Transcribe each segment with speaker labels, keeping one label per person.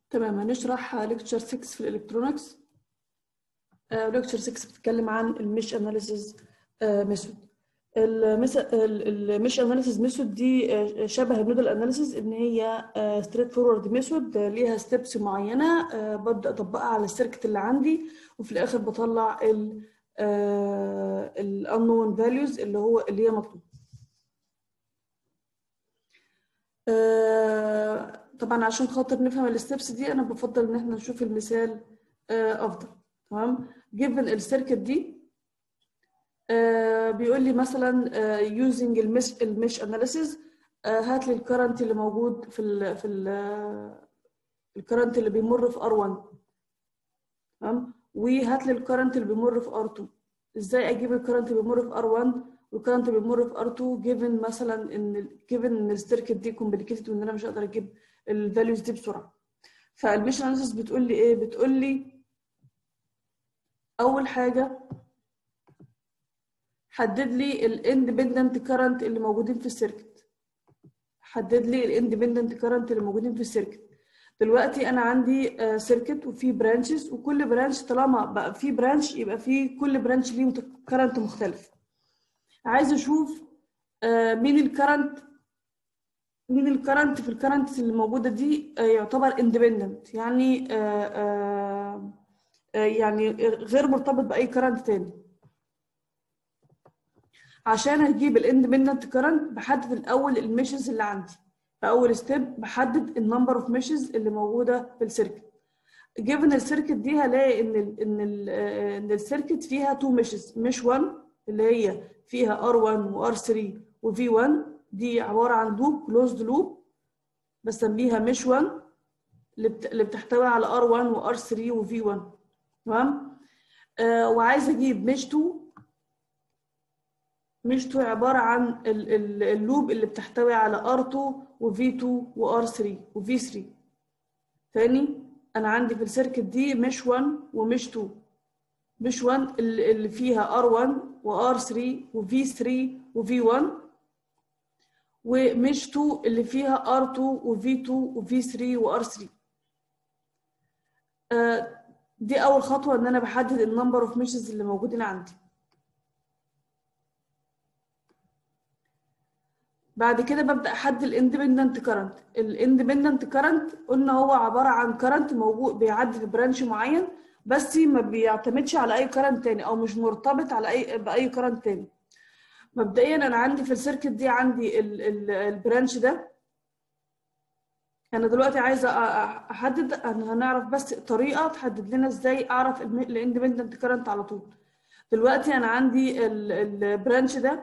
Speaker 1: تمام هنشرح ليكتشر 6 في الالكترونكس ليكتشر 6 بتتكلم عن المش اناليسيز ميثود المش اناليسيز ميثود دي آه، شبه النودل اناليسيز ان هي ستريت فورورد ميثود ليها ستيبس معينه آه، ببدا اطبقها على السيركت اللي عندي وفي الاخر بطلع ال الانون فاليوز اللي هو اللي هي مطلوب آه، طبعا عشان خاطر نفهم الستبس دي انا بفضل ان احنا نشوف المثال آه، افضل تمام جيفن السيركت دي آه، بيقول لي مثلا يوزنج المش المش اناليسيز هات لي الكرنت اللي موجود في ال في ال الكرنت اللي بيمر في R1 تمام وهات لي الكرنت اللي بيمر في R2 ازاي اجيب الكرنت اللي بيمر في R1 والكرنت اللي بيمر في R2 جيفن مثلا ان جيفن ان السيركت دي كومبليكيتد وان انا مش هقدر اجيب الفاليوز دي بسرعه فالميشن اناليسيس بتقول لي ايه بتقول لي اول حاجه حدد لي الاندبندنت كرنت اللي موجودين في السيركت حدد لي الاندبندنت كرنت اللي موجودين في السيركت دلوقتي انا عندي سيركت وفي برانشز وكل برانش طالما بقى في برانش يبقى في كل برانش ليه كرنت مختلف عايز اشوف مين الكرنت مين الكرنت في الكرنت اللي موجوده دي يعتبر اندبندنت يعني يعني غير مرتبط باي كرنت تاني عشان اجيب الاندبندنت كرنت بحدد الاول الميشز اللي عندي في اول ستيب بحدد النمبر اوف ميشز اللي موجوده في السيركت جيفن السيركت دي هلاقي ان ال ان ال ان السيركت فيها تو ميشز مش 1 اللي هي فيها R1 و R3 و V1 دي عبارة عن لوب كلوزد لوب بسميها مش 1 اللي بتحتوي على R1 و R3 و V1 تمام آه وعايزة أجيب مش 2 مش 2 عبارة عن اللوب اللي بتحتوي على R2 و V2 و R3 و V3 تاني أنا عندي في السيركت دي مش 1 ومش 2 مش 1 اللي فيها R1 و R3 و V3 و V1 ومش 2 اللي فيها R2 و V2 و V3 و R3 آه دي أول خطوة إن أنا بحدد النمبر اوف ميشز اللي موجودين عندي بعد كده ببدأ أحدد الاندبندنت كارنت الاندبندنت كارنت قلنا هو عبارة عن كارنت موجود بيعدي في برانش معين بس ما بيعتمدش على اي كرنت تاني او مش مرتبط على اي باي كرنت تاني مبدئيا انا عندي في السيركت دي عندي ال ال البرانش ده انا دلوقتي عايزه احدد انا هنعرف بس طريقه تحدد لنا ازاي اعرف الاندبندنت كرنت على طول دلوقتي انا عندي البرانش ده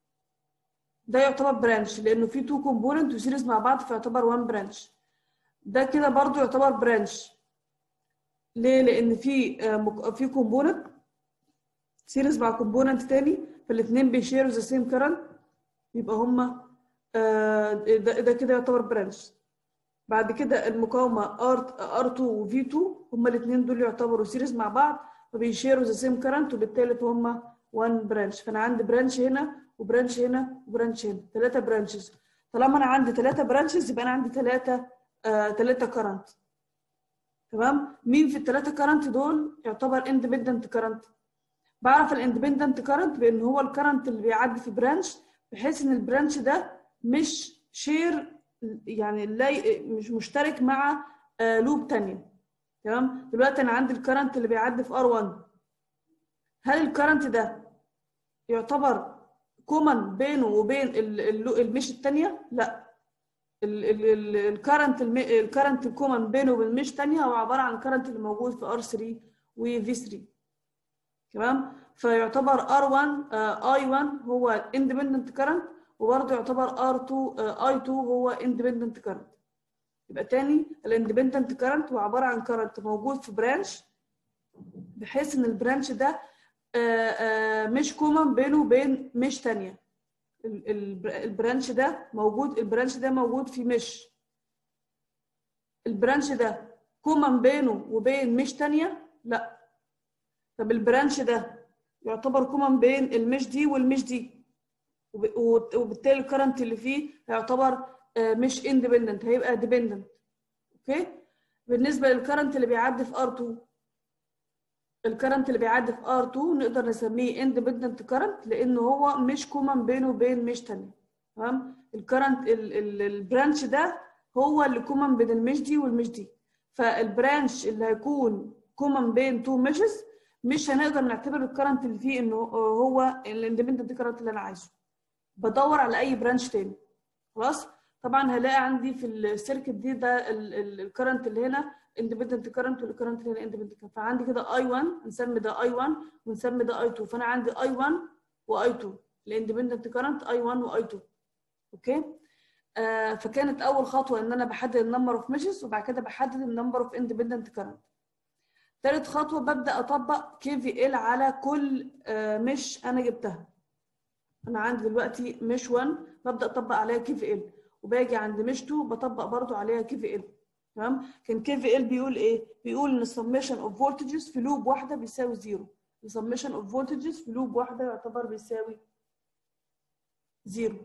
Speaker 1: ده يعتبر برانش لانه فيه تو كومبوننت وسيريز مع بعض فيعتبر وان برانش ده كده برضو يعتبر برانش ليه؟ لأن في في كومبوننت سيريز مع كومبوننت تاني فالاثنين بيشيروا ذا سيم كرنت يبقى هما ده, ده كده يعتبر برانش بعد كده المقاومة R2 و V2 هما الاثنين دول يعتبروا سيريز مع بعض فبيشيروا ذا سيم كرنت وبالتالي فهم وان برانش فأنا عندي برانش هنا وبرانش هنا وبرانش هنا ثلاثة برانشز طالما أنا عندي ثلاثة برانشز يبقى أنا عندي ثلاثة ثلاثة كرنت تمام مين في الثلاثه كرنت دول يعتبر اندبندنت كرنت بعرف الاندبندنت كرنت بان هو الكرنت اللي بيعدي في برانش بحيث ان البرانش ده مش شير يعني لا مش مشترك مع آه لوب ثانيه تمام دلوقتي انا عندي الكرنت اللي بيعدي في R1 هل الكرنت ده يعتبر كومن بينه وبين المش الثانيه لا الكرنت الكرنت الكومن بينه وبين مش ثانيه هو عباره عن الكرنت اللي موجود في R3 و V3 تمام فيعتبر R1 uh, I1 هو independent current وبرضه يعتبر R2 uh, I2 هو independent current يبقى تاني الاندبندنت كرنت هو عباره عن كرنت موجود في برانش بحيث ان البرانش ده uh, مش كومن بينه وبين مش ثانيه البرانش ده موجود البرانش ده موجود في مش البرانش ده كومن بينه وبين مش تانية لا طب البرانش ده يعتبر كومن بين المش دي والمش دي وبالتالي الكرنت اللي فيه يعتبر مش اندبندنت هيبقى ديبندنت اوكي بالنسبه للكرنت اللي بيعدي في ار2 الكرنت اللي بيعدي في ار2 نقدر نسميه اندبندنت كرنت لانه هو مش كومن بينه وبين مش تانية تمام الكرنت البرانش ده هو اللي كومن بين المش دي والمش دي فالبرانش اللي هيكون كومن بين تو ميشز مش هنقدر نعتبر الكرنت اللي فيه انه هو الاندبندنت كرنت اللي انا عايزه بدور على اي برانش تاني خلاص طبعا هلاقي عندي في السيركت دي ده الكرنت اللي هنا اندبندنت كرنت والكرنت اللي هنا اندبندنت كرنت فعندي كده اي 1 نسمي ده اي 1 ونسمي ده اي 2 فانا عندي اي 1 واي 2 الاندبندنت كرنت اي 1 واي 2 اوكي آه فكانت اول خطوه ان انا بحدد النمبر اوف ميشز وبعد كده بحدد النمبر اوف اندبندنت كرنت ثالث خطوه ببدا اطبق كي في ال على كل آه مش انا جبتها انا عندي دلوقتي مش 1 ببدا اطبق عليها كي في ال وباجي عند مش 2 بطبق برضو عليها كي في ال تمام كان كي في ال بيقول ايه بيقول ان السمشن اوف فولتجز في لوب واحده بيساوي زيرو السمشن اوف فولتجز في لوب واحده يعتبر بيساوي زيرو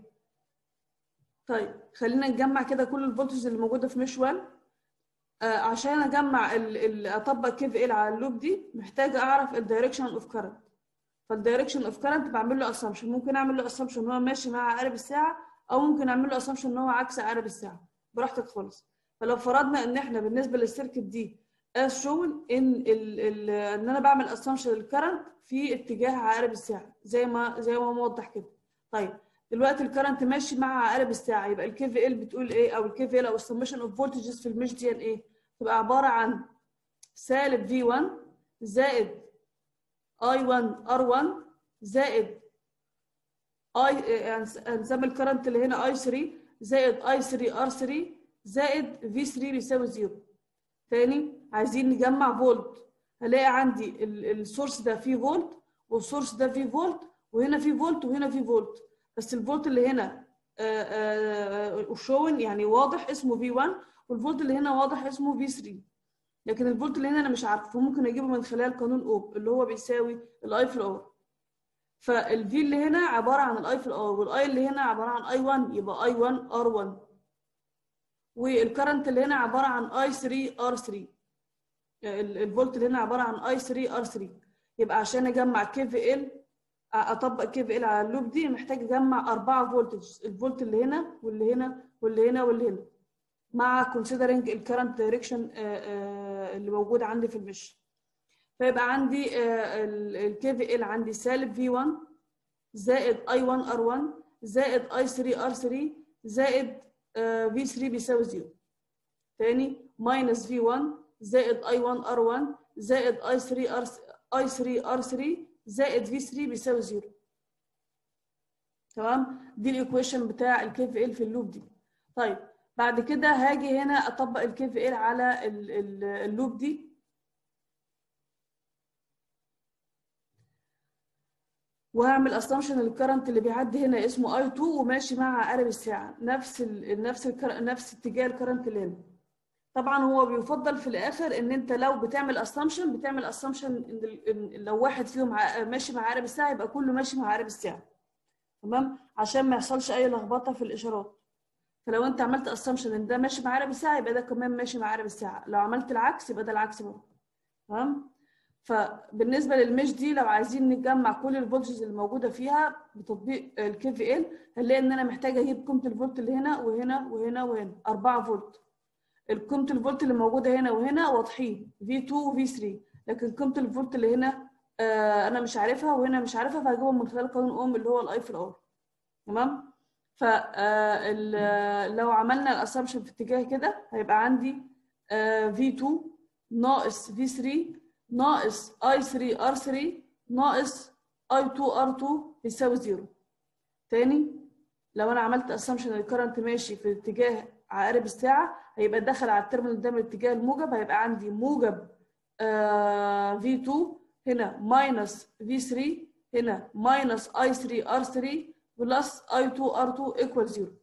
Speaker 1: طيب خلينا نجمع كده كل الفولتجز اللي موجوده في مش 1 آه عشان اجمع ال ال اطبق كي في ال على اللوب دي محتاجه اعرف الدايركشن اوف كارنت فالدايركشن اوف كارنت بعمل له اسامبشن ممكن اعمل له اسامبشن ان هو ماشي مع عقارب الساعه او ممكن اعمل له اسامبشن ان هو عكس عقارب الساعه براحتك خالص فلو فرضنا ان احنا بالنسبه للسيركت دي as shown ان ال ال ان انا بعمل اسامبشن للكرنت في اتجاه عقارب الساعه زي ما زي ما موضح كده طيب دلوقتي الكرنت ماشي مع عقارب الساعه يبقى الكي في ال بتقول ايه او الكي في ال او السمشن اوف فولتجز في المش دي ايه تبقى عباره عن سالب في 1 زائد اي 1 ار 1 زائد اي هنسمي الكرنت اللي هنا اي 3 زائد اي 3 ار 3 زائد في 3 بيساوي 0 تاني عايزين نجمع فولت هلاقي عندي السورس ده فيه فولت والسورس ده فيه فولت وهنا فيه فولت وهنا فيه فولت بس الفولت اللي هنا شون يعني واضح اسمه في 1 والفولت اللي هنا واضح اسمه في 3 لكن الفولت اللي هنا انا مش عارفه فممكن اجيبه من خلال قانون اوب اللي هو بيساوي الاي في الاور فالفي اللي هنا عباره عن الاي في الاور والاي اللي هنا عباره عن اي 1 يبقى اي 1 ار 1 والكرنت اللي هنا عباره عن اي 3 ار 3 الفولت اللي هنا عباره عن اي 3 ار 3 يبقى عشان اجمع كي في ال اطبق كي في ال على اللوب دي محتاج اجمع اربعه فولتج الفولت اللي هنا واللي هنا واللي هنا واللي هنا مع considering الكرنت دايركشن اللي موجود عندي في المش فيبقى عندي الكي في ال عندي سالب في 1 زائد اي 1 ار 1 زائد اي 3 ار 3 زائد في 3 بيساوي 0 تاني ماينس في 1 زائد اي 1 ار 1 زائد اي 3 ار اي 3 ار 3 زائد في 3 بيساوي 0 تمام دي الايكويشن بتاع الكي في ال في اللوب دي طيب بعد كده هاجي هنا اطبق الكي في ال على ال ال اللوب دي وهعمل اسامبشن الكرنت اللي بيعدي هنا اسمه اي 2 وماشي مع عقارب الساعه نفس ال نفس ال نفس اتجاه الكرنت اللي هنا طبعا هو بيفضل في الاخر ان انت لو بتعمل اسامبشن بتعمل اسامبشن ان لو واحد فيهم ماشي مع عقارب الساعه يبقى كله ماشي مع عقارب الساعه تمام عشان ما يحصلش اي لخبطه في الاشارات فلو انت عملت اسامبشن ان ده ماشي مع عقارب الساعه يبقى ده كمان ماشي مع عقارب الساعه لو عملت العكس يبقى ده العكس برضه تمام فبالنسبه للمش دي لو عايزين نجمع كل الفولتجز اللي موجوده فيها بتطبيق الكي في ال هنلاقي ان انا محتاجه اجيب قيمه الفولت اللي هنا وهنا وهنا وهنا 4 فولت قيمه الفولت اللي موجوده هنا وهنا واضحين في 2 وفي 3 لكن قيمه الفولت اللي هنا آه انا مش عارفها وهنا مش عارفها فهجيبهم من خلال قانون اوم اللي هو الاي في الار تمام ف لو عملنا الاسامبشن في اتجاه كده هيبقى عندي في 2 ناقص في 3 ناقص اي 3 ار 3 ناقص اي 2 ار 2 يساوي 0 تاني لو انا عملت اسامبشن الكرنت ماشي في اتجاه عقارب الساعه هيبقى دخل على التيرمينال ده من الاتجاه الموجب هيبقى عندي موجب آه في 2 هنا ماينس في 3 هنا ماينس اي 3 ار 3 بلس اي 2 ار 2 ايكوال 0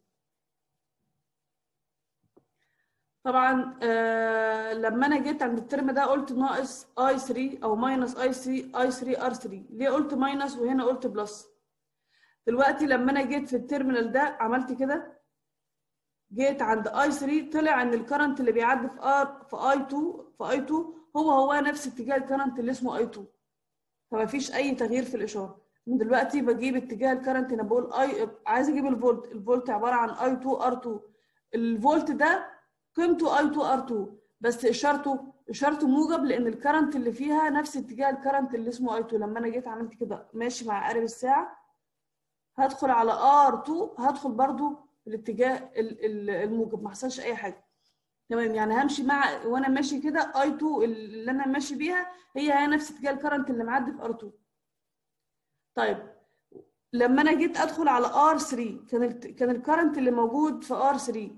Speaker 1: طبعا آه لما انا جيت عند الترم ده قلت ناقص اي 3 او ماينس اي 3 اي 3 ار 3 ليه قلت ماينس وهنا قلت بلس دلوقتي لما انا جيت في التيرمينال ده عملت كده جيت عند اي 3 طلع ان الكرنت اللي بيعدي في ار في اي 2 في اي 2 هو هو نفس اتجاه الكرنت اللي اسمه اي 2 فما فيش اي تغيير في الاشاره من دلوقتي بجيب اتجاه الكرنت انا بقول اي عايز اجيب الفولت الفولت عباره عن اي 2 ار 2 الفولت ده قيمته اي 2 ار 2 بس اشارته اشارته موجب لان الكرنت اللي فيها نفس اتجاه الكرنت اللي اسمه اي 2 لما انا جيت عملت كده ماشي مع قارب الساعه هدخل على ار 2 هدخل برضو في الاتجاه الموجب ما حصلش اي حاجه تمام يعني همشي مع وانا ماشي كده اي 2 اللي انا ماشي بيها هي هي نفس اتجاه الكرنت اللي معدي في ار 2 طيب لما انا جيت ادخل على ار 3 كان ال كان الكرنت اللي موجود في ار 3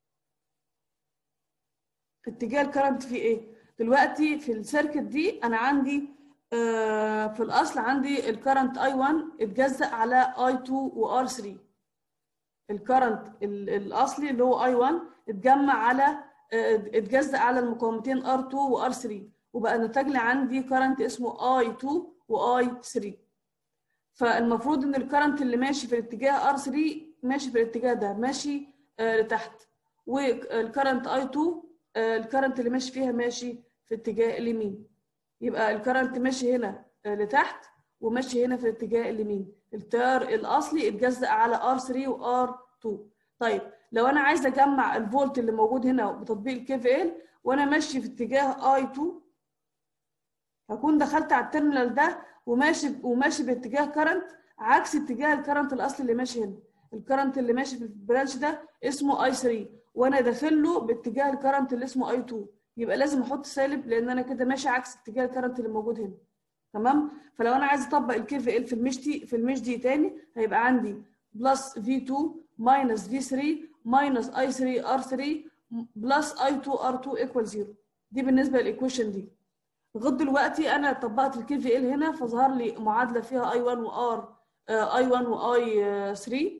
Speaker 1: اتجاه الكرنت فيه ايه دلوقتي في السيركت دي انا عندي آه في الاصل عندي الكرنت اي 1 اتجزأ على اي 2 وار 3 الكرنت الاصلي اللي هو اي 1 اتجمع على آه اتجزأ على المقاومتين ار 2 وار 3 وبقى نتج لي عندي كرنت اسمه اي 2 واي 3 فالمفروض ان الكرنت اللي ماشي في الاتجاه ار 3 ماشي في الاتجاه ده ماشي آه لتحت والكرنت اي 2 الكرنت اللي ماشي فيها ماشي في اتجاه اليمين يبقى الكرنت ماشي هنا لتحت وماشي هنا في الاتجاه اليمين التيار الاصلي اتجزأ على R3 و R2 طيب لو انا عايزه اجمع الفولت اللي موجود هنا بتطبيق الكي في ال وانا ماشي في اتجاه I2 هكون دخلت على التيرمينال ده وماشي وماشي باتجاه كرنت عكس اتجاه الكرنت الاصلي اللي ماشي هنا الكرنت اللي ماشي في البرانش ده اسمه I3 وانا داخل له باتجاه الكرنت اللي اسمه I2 يبقى لازم احط سالب لان انا كده ماشي عكس اتجاه الكرنت اللي موجود هنا تمام فلو انا عايز اطبق الكي في ال في المش دي في المش دي تاني هيبقى عندي بلس في 2 ماينس في 3 ماينس اي 3 ار 3 بلس اي 2 ار 2 ايكوال 0 دي بالنسبه للايكويشن دي لغايه دلوقتي انا طبقت الكي في ال هنا فظهر لي معادله فيها اي 1 وار اي 1 واي 3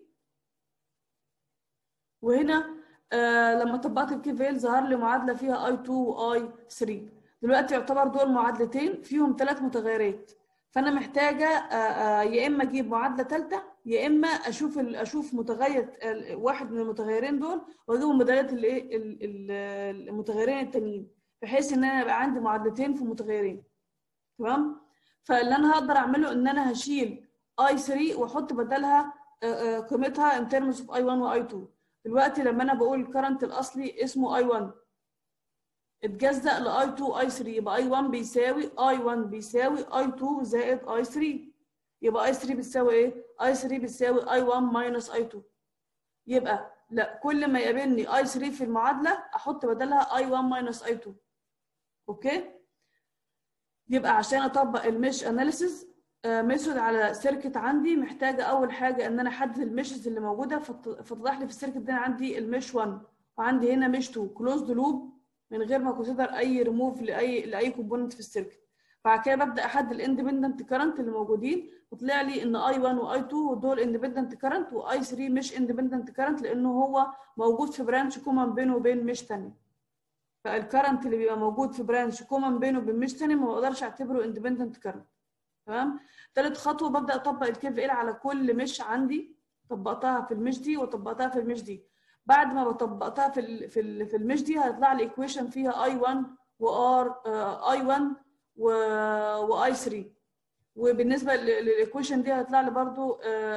Speaker 1: وهنا آه لما طبقت الكي في ال ظهر لي معادله فيها اي 2 واي 3 دلوقتي يعتبر دول معادلتين فيهم ثلاث متغيرات فانا محتاجه آه آه يا اما اجيب معادله ثالثه يا اما اشوف اشوف متغير واحد من المتغيرين دول واجيب متغيرات الايه المتغيرين التانيين بحيث ان انا يبقى عندي معادلتين في متغيرين تمام فاللي انا هقدر اعمله ان انا هشيل اي 3 واحط بدلها قيمتها ان ترمز اوف اي 1 واي 2 دلوقتي لما انا بقول الكرنت الاصلي اسمه اي 1 اتجزأ لاي 2 اي 3 يبقى اي 1 بيساوي اي 1 بيساوي اي 2 زائد اي 3 يبقى اي 3 بتساوي ايه؟ اي 3 بتساوي اي 1 ماينس اي 2 يبقى لا كل ما يقابلني اي 3 في المعادله احط بدلها اي 1 ماينس اي 2 اوكي؟ يبقى عشان اطبق المش اناليسيز ميثود على سيركت عندي محتاجه اول حاجه ان انا احدد المشز اللي موجوده فتضح لي في السيركت ده عندي المش 1 وعندي هنا مش 2 كلوزد لوب من غير ما كونسيدر اي ريموف لاي لاي كومبوننت في السيركت بعد كده ببدا احدد الاندبندنت كرنت اللي موجودين وطلع لي ان اي 1 واي 2 دول اندبندنت كرنت واي 3 مش اندبندنت كرنت لانه هو موجود في برانش كومن بينه وبين مش ثانيه فالكرنت اللي بيبقى موجود في برانش كومن بينه وبين مش ثانيه ما بقدرش اعتبره اندبندنت كرنت تمام ثالث خطوه ببدا اطبق الكي في ال على كل مش عندي طبقتها في المش دي وطبقتها في المش دي بعد ما طبقتها في ال في ال في المش دي هيطلع لي ايكويشن فيها اي 1 وار اي 1 واي 3 وبالنسبه للايكويشن دي هيطلع لي برضو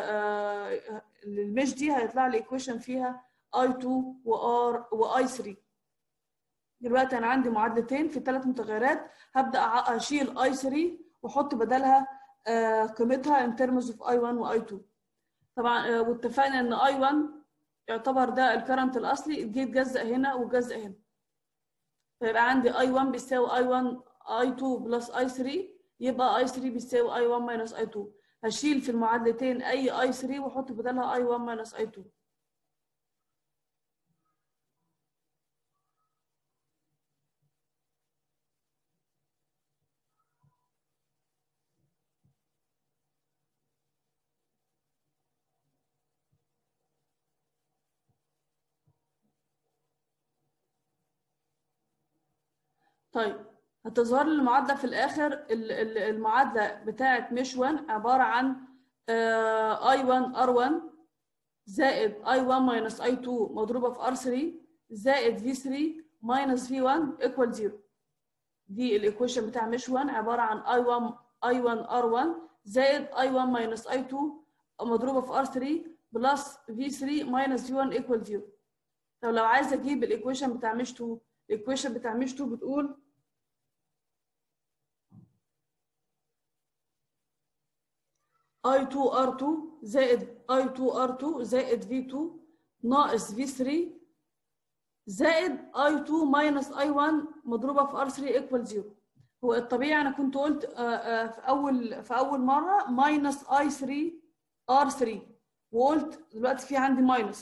Speaker 1: المش دي هيطلع لي ايكويشن فيها اي 2 وار واي 3 دلوقتي انا عندي معادلتين في ثلاث متغيرات هبدا اشيل اي 3 واحط بدلها قيمتها ان ترمز اوف اي 1 واي 2 طبعا واتفقنا ان اي 1 يعتبر ده الكرنت الاصلي جه اتجزأ هنا واتجزأ هنا فيبقى عندي اي 1 بيساوي اي 1 اي 2 بلس اي 3 يبقى اي 3 بيساوي اي 1 ماينس اي 2 هشيل في المعادلتين اي اي 3 واحط بدلها اي 1 ماينس اي 2 طيب هتظهر لي المعادله في الاخر المعادله بتاعه مش 1 عباره عن اي 1 ار 1 زائد I1 minus I2 مضروبة في R3 زائد V3 minus V1 equal 0 دي الايكويشن بتاع مش 1 عبارة عن I1 I1 R1 زائد I1 minus I2 مضروبة في R3 بلس V3 minus V1 equal 0 طب لو عايز اجيب الايكويشن بتاع مش 2 الايكويشن بتاع مش 2 بتقول I2 R2 زائد I2 R2 زائد V2 ناقص V3 زائد I2 minus I1 مضروبة في R3 equal 0 هو الطبيعي أنا كنت قلت آه، آه، في أول في أول مرة minus I3 R3 وقلت دلوقتي في عندي minus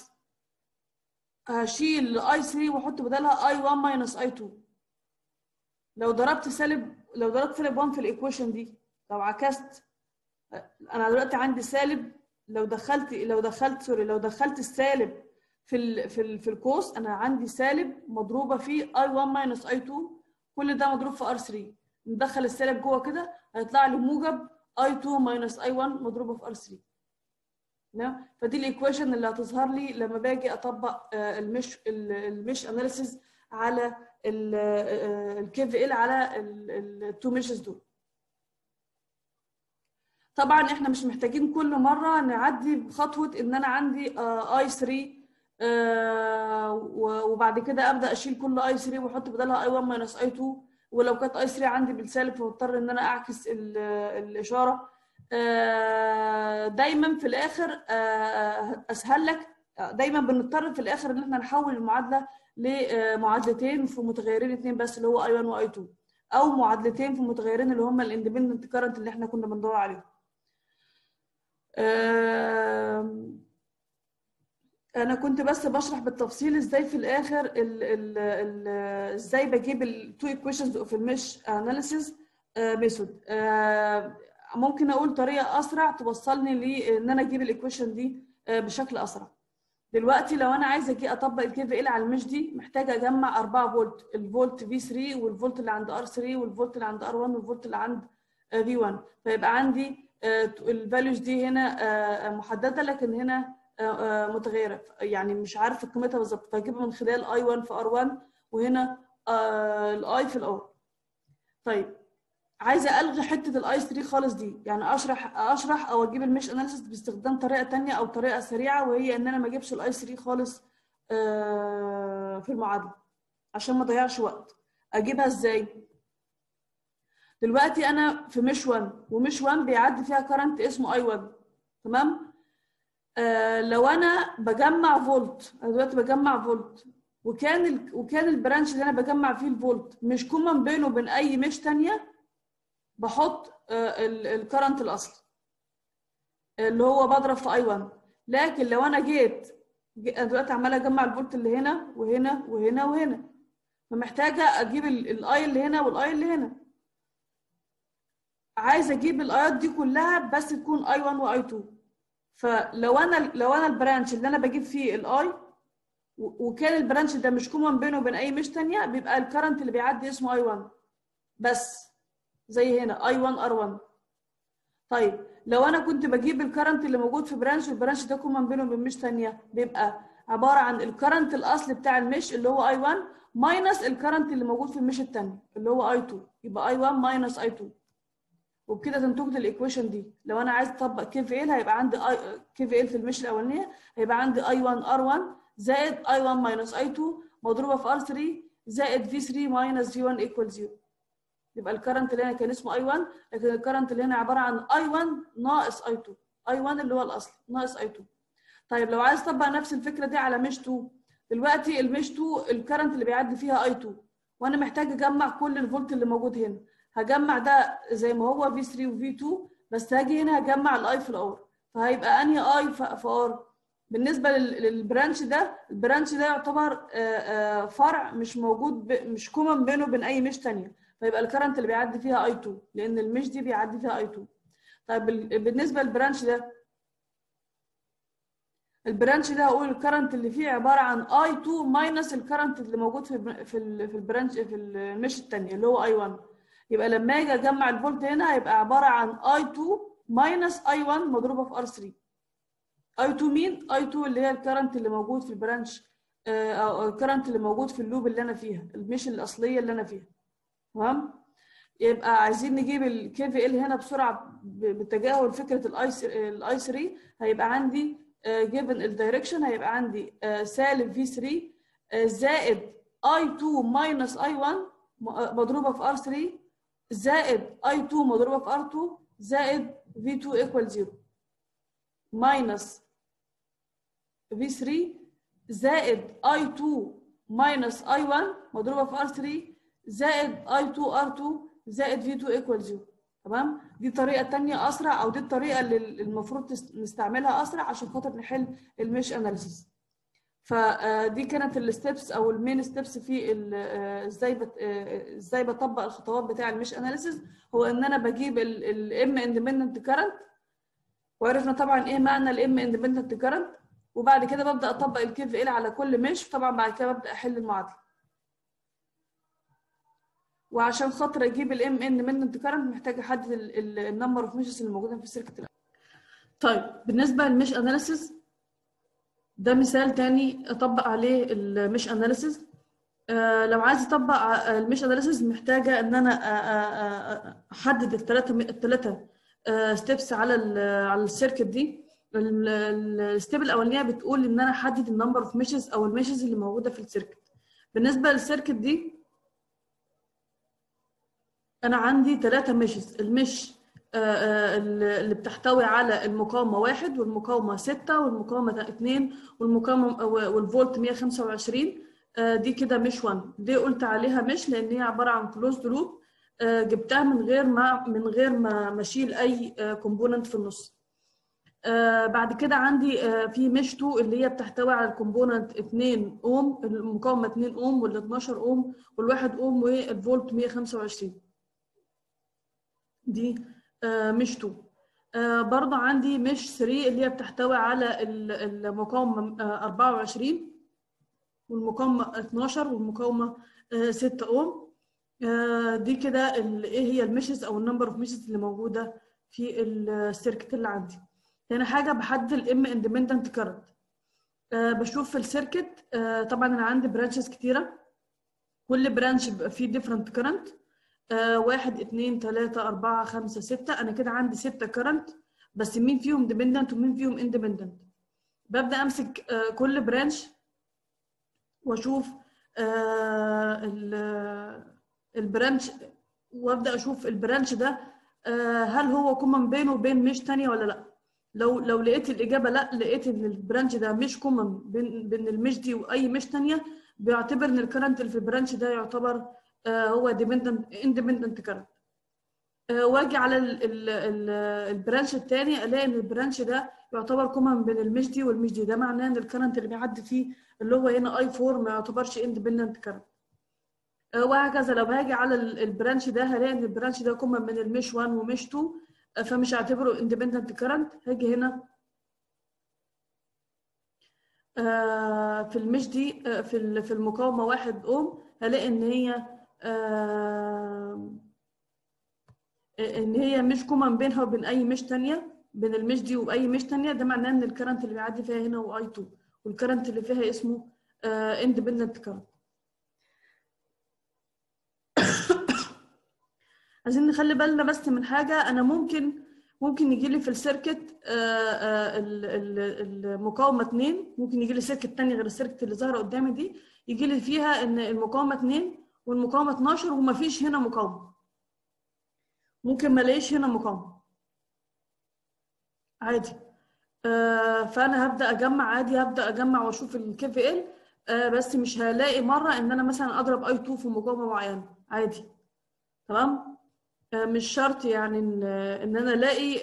Speaker 1: هشيل I3 واحط بدلها I1 minus I2 لو ضربت سالب لو ضربت سالب 1 في الايكويشن دي لو عكست انا دلوقتي عندي سالب لو دخلت لو دخلت سوري لو دخلت السالب في ال في ال في القوس انا عندي سالب مضروبه في I1 minus I2 كل ده مضروب في R3 ندخل السالب جوه كده هيطلع لي موجب I2 minus I1 مضروبه في R3 تمام فدي الايكويشن اللي هتظهر لي لما باجي اطبق آه، المش المش اناليسيز على الكي في ال على التو ميشز دول طبعا احنا مش محتاجين كل مره نعدي بخطوه ان انا عندي اي 3 وبعد كده ابدا اشيل كل اي 3 واحط بدلها اي 1 ماينس اي 2 ولو كانت اي 3 عندي بالسالب فاضطر ان انا اعكس ال- الاشاره آه، دايما في الاخر آه، اسهل لك دايما بنضطر في الاخر ان احنا نحول المعادله لمعادلتين في متغيرين اثنين بس اللي هو اي 1 واي 2 او معادلتين في متغيرين اللي هم الاندبندنت كارنت اللي احنا كنا بندور عليهم آم، انا كنت بس بشرح بالتفصيل ازاي في الاخر ال ال ال ازاي بجيب التو ايكويشنز اوف المش اناليسيز ميثود ممكن اقول طريقه اسرع توصلني لان انا اجيب الايكويشن دي آه، بشكل اسرع دلوقتي لو انا عايزه اجي اطبق الكي في ال على المش دي محتاجه اجمع 4 فولت الفولت في 3 والفولت اللي عند ار 3 والفولت اللي عند ار 1 والفولت اللي عند في 1 فيبقى عندي الفاليوز دي هنا آه، محدده لكن هنا آه، آه، متغيره يعني مش عارفه قيمتها بالظبط فاجيبها من خلال اي 1 في ار 1 وهنا الاي في الار طيب عايزه الغي حته الاي 3 خالص دي يعني اشرح اشرح او اجيب المش اناليسيس باستخدام طريقه تانية او طريقه سريعه وهي ان انا ما اجيبش الاي 3 خالص آه، في المعادله عشان ما اضيعش وقت اجيبها ازاي دلوقتي انا في مش 1 ومش 1 بيعدي فيها كرنت اسمه اي 1 تمام آه لو انا بجمع فولت انا دلوقتي بجمع فولت وكان ال... وكان البرانش اللي انا بجمع فيه الفولت مش كومن بينه وبين اي مش تانية بحط الكرنت الاصلي اللي هو بضرب في اي 1 لكن لو انا جيت ج- انا دلوقتي عماله اجمع الفولت اللي هنا وهنا وهنا وهنا فمحتاجه اجيب الاي اللي هنا والاي اللي هنا عايزه اجيب الايات دي كلها بس تكون اي 1 واي 2 فلو انا لو انا البرانش اللي انا بجيب فيه الاي وكان البرانش ده مش كومن بينه وبين اي مش تانية بيبقى الكرنت اللي بيعدي اسمه اي 1 بس زي هنا اي 1 ار 1 طيب لو انا كنت بجيب الكرنت اللي موجود في برانش والبرانش ده كومن بينه وبين مش تانية بيبقى عباره عن الكرنت الاصلي بتاع المش اللي هو اي 1 ماينس الكرنت اللي موجود في المش التانية اللي هو اي 2 يبقى اي 1 ماينس اي 2 وبكده تنتج لي الايكويشن دي لو انا عايز اطبق كي في ال هيبقى عندي اي كي في ال في المش الاولانيه هيبقى عندي اي 1 ار 1 زائد اي 1 ماينس اي 2 مضروبه في ار 3 زائد في 3 ماينس في 1 ايكوال 0 يبقى الكرنت اللي هنا كان اسمه اي 1 لكن الكرنت اللي هنا عباره عن اي 1 ناقص اي 2 اي 1 اللي هو الاصل ناقص اي 2 طيب لو عايز اطبق نفس الفكره دي على مش 2 دلوقتي المش 2 الكرنت اللي بيعدي فيها اي 2 وانا محتاج اجمع كل الفولت اللي موجود هنا هجمع ده زي ما هو في 3 وفي 2 بس هاجي هنا هجمع الاي في الار فهيبقى انهي اي في ار بالنسبه لل- للبرانش ده البرانش ده يعتبر آه، آه، فرع مش موجود ب... مش كومن بينه وبين اي مش تانية فيبقى الكرنت اللي بيعدي فيها اي 2 لان المش دي بيعدي فيها اي 2 طيب بال- بالنسبه للبرانش ده البرانش ده هقول الكرنت اللي فيه عباره عن اي 2 ماينس الكرنت اللي موجود في الب- في ال- في البرانش في المش الثانيه اللي هو اي 1 يبقى لما اجي اجمع الفولت هنا هيبقى عباره عن اي 2 ماينس اي 1 مضروبه في ار 3 اي 2 مين اي 2 اللي هي الكرنت اللي موجود في البرانش آه، او الكرنت اللي موجود في اللوب اللي انا فيها مش الاصليه اللي انا فيها تمام يبقى عايزين نجيب الكي في ال هنا بسرعه ب- بتجاهل فكره الاي الاي 3 هيبقى عندي جيفن الدايركشن هيبقى عندي آه، سالب في 3 آه، زائد اي 2 ماينس اي 1 مضروبه في ار 3 زائد اي 2 مضروبه في ار 2 زائد في 2 ايكوال 0 ماينس في 3 زائد اي 2 ماينس اي 1 مضروبه في ار 3 زائد اي 2 ار 2 زائد في 2 ايكوال 0 تمام دي طريقه تانية اسرع او دي الطريقه اللي المفروض تس- نستعملها اسرع عشان خاطر نحل المش اناليسيس فدي كانت الستبس او المين ستبس في ال- آه، ازاي بت- آه، ازاي بطبق الخطوات بتاع المش اناليسيس هو ان انا بجيب الام اندبندنت كارنت وعرفنا طبعا ايه معنى الام اندبندنت كارنت وبعد كده ببدا اطبق الكي في ال على كل مش طبعا بعد كده ببدا احل المعادله وعشان خاطر اجيب الام اندبندنت كارنت محتاج احدد النمبر اوف ميشز اللي موجوده في السيركت الأول. طيب بالنسبه للمش اناليسيس ده مثال تاني اطبق عليه المش اناليسيس آه لو عايز اطبق ع- المش اناليسيس محتاجه ان انا آه، آه، آه، احدد الثلاثه الثلاثه ستيبس على ال- على السيركت دي الستيب الاولانيه بتقول ان انا احدد النمبر اوف ميشز او الميشز اللي موجوده في السيركت بالنسبه للسيركت دي انا عندي ثلاثه ميشز المش آه، آه، اللي بتحتوي على المقاومه واحد والمقاومه ستة والمقاومه اتنين والمقاومه والفولت 125 آه، دي كده مش 1 دي قلت عليها مش لان هي عباره عن كلوزد لوب جبتها من غير ما من غير ما ما اشيل اي كومبوننت في النص آه، بعد كده عندي آه، في مش 2 اللي هي بتحتوي على الكومبوننت 2 اوم المقاومه 2 اوم وال 12 اوم والواحد اوم والفولت 125 دي آه، مش 2 آه، برضه عندي مش 3 اللي هي بتحتوي على ال- المقاومه آه، 24 والمقاومه 12 والمقاومه آه، 6 اوم آه، دي كده ال- ايه هي الميشز او النمبر اوف ميشز اللي موجوده في السيركت اللي عندي تاني حاجه بحدد الام اندبندنت كارنت بشوف في السيركت آه، طبعا انا عندي برانشز كتيره كل برانش بيبقى فيه ديفرنت كارنت واحد اتنين تلاتة أربعة خمسة ستة أنا كده عندي ستة كارنت بس مين فيهم ديبندنت ومين فيهم اندبندنت ببدأ أمسك آه، كل برانش وأشوف آه، ال- البرانش وأبدأ أشوف البرانش ده آه، هل هو كومن بينه وبين مش تانية ولا لأ لو لو لقيت الإجابة لأ لقيت إن البرانش ده مش كومن بين بين المش دي وأي مش تانية بيعتبر إن الكرنت اللي في البرانش ده يعتبر آه، هو ديبندنت اندبندنت كرنت واجي على ال- ال- ال- البرانش الثاني الاقي ان البرانش ده يعتبر كومن بين المش دي والمش دي ده معناه ان الكرنت اللي بيعدي فيه اللي هو هنا اي 4 ما يعتبرش اندبندنت كرنت وهكذا لو هاجي على ال- البرانش ده هلاقي ان البرانش ده كومن من المش 1 ومش 2 آه، فمش هعتبره اندبندنت كرنت هاجي هنا آه، في المش دي آه، في ال- في المقاومه 1 اوم هلاقي ان هي آه، ان هي مش كومن بينها وبين اي مش تانية بين المش دي واي مش تانية ده معناه ان الكرنت اللي بيعدي فيها هنا هو اي 2 والكرنت اللي فيها اسمه اندبندنت كرنت عايزين نخلي بالنا بس من حاجة أنا ممكن ممكن يجي لي في السيركت آه، آه، ال- ال- المقاومة 2 ممكن يجي لي سيركت تاني غير السيركت اللي ظاهرة قدامي دي يجي لي فيها إن المقاومة 2 والمقاومة 12 ومفيش هنا مقاومة ممكن ما الاقيش هنا مقاومة عادي آه، فأنا هبدأ أجمع عادي هبدأ أجمع وأشوف الكي في ال بس مش هلاقي مرة إن أنا مثلا أضرب أي 2 في مقاومة معينة عادي تمام آه، مش شرط يعني ان ان انا الاقي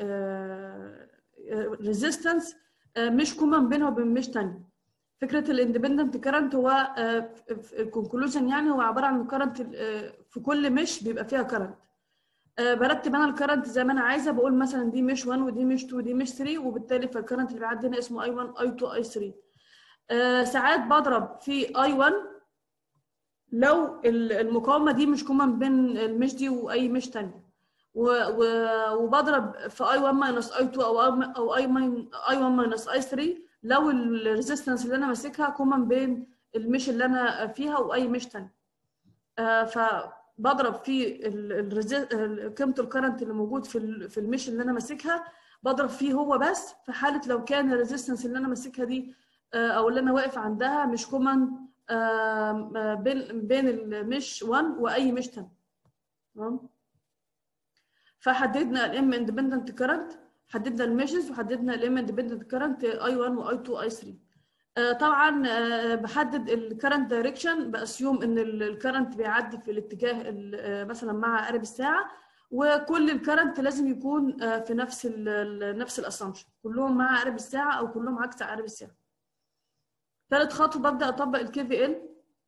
Speaker 1: ريزيستنس مش كومن بينها وبين مش تانية فكره الاندبندنت كارنت هو الكونكلوجن يعني هو عباره عن كارنت في كل مش بيبقى فيها كارنت برتب انا الكرنت زي ما انا عايزه بقول مثلا دي مش 1 ودي مش 2 ودي مش 3 وبالتالي فالكرنت اللي بيعدي هنا اسمه اي 1 اي 2 اي 3 آه، ساعات بضرب في اي 1 لو ال- المقاومه دي مش كومن بين المش دي واي مش تانية و- و- وبضرب في اي 1 ماينس اي 2 او I- او اي اي 1 ماينس اي 3 لو الريزيستنس اللي انا ماسكها كومن بين المش اللي انا فيها واي مش تاني آه، فبضرب في ال- الريزي- ال- قيمه الكرنت اللي موجود في ال- في المش اللي انا ماسكها بضرب فيه هو بس في حاله لو كان الريزيستنس اللي انا ماسكها دي آه، او اللي انا واقف عندها مش كومن بين بين المش 1 واي مش تاني تمام فحددنا الام اندبندنت كرنت حددنا الميشز وحددنا الام اندبندنت كرنت اي 1 واي 2 اي 3 آه، طبعا آه، بحدد الكرنت دايركشن باسيوم ان الكرنت بيعدي في الاتجاه ال- آه، مثلا مع عقارب الساعه وكل الكرنت لازم يكون آه، في نفس ال ال- نفس الاسامبشن كلهم مع عقارب الساعه او كلهم عكس عقارب الساعه ثالث خطوه ببدا اطبق الكي في ال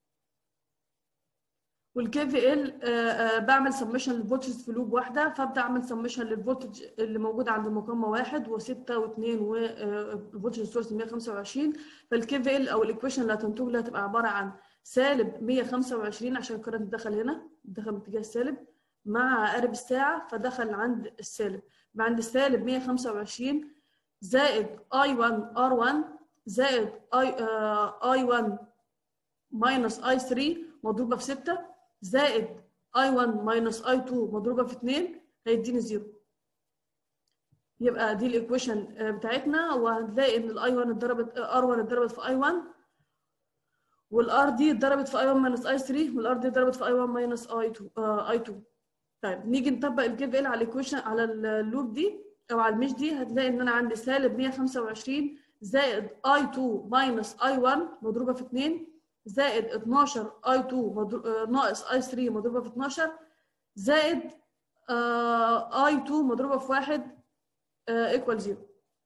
Speaker 1: والكي في ال بعمل سمشن للفولتج في لوب واحده فابدا اعمل سمشن للفولتج اللي موجود عند المقاومه واحد و6 و2 والفولتج سورس 125 فالكي في ال او الايكويشن اللي هتنتج لها هتبقى عباره عن سالب 125 عشان الكرنت دخل هنا دخل باتجاه السالب مع عقارب الساعه فدخل عند السالب عند السالب 125 زائد اي 1 ار 1 زائد اي اي 1 ماينس اي 3 مضروبه في 6 زائد اي 1 ماينس اي 2 مضروبه في 2 هيديني زيرو يبقى دي الايكويشن بتاعتنا وهنلاقي ان الاي 1 اتضربت ار 1 اتضربت في اي 1 والار دي اتضربت في اي 1 ماينس اي 3 والار دي اتضربت في اي 1 ماينس اي 2 اي 2 طيب نيجي نطبق الكي في ال على الايكويشن على اللوب دي او على المش دي هتلاقي ان انا عندي سالب 125 زائد اي 2 ماينس اي 1 مضروبه في 2 زائد 12 اي 2 مضرو- آه، ناقص اي 3 مضروبه في 12 زائد اي 2 مضروبه في 1 ايكوال 0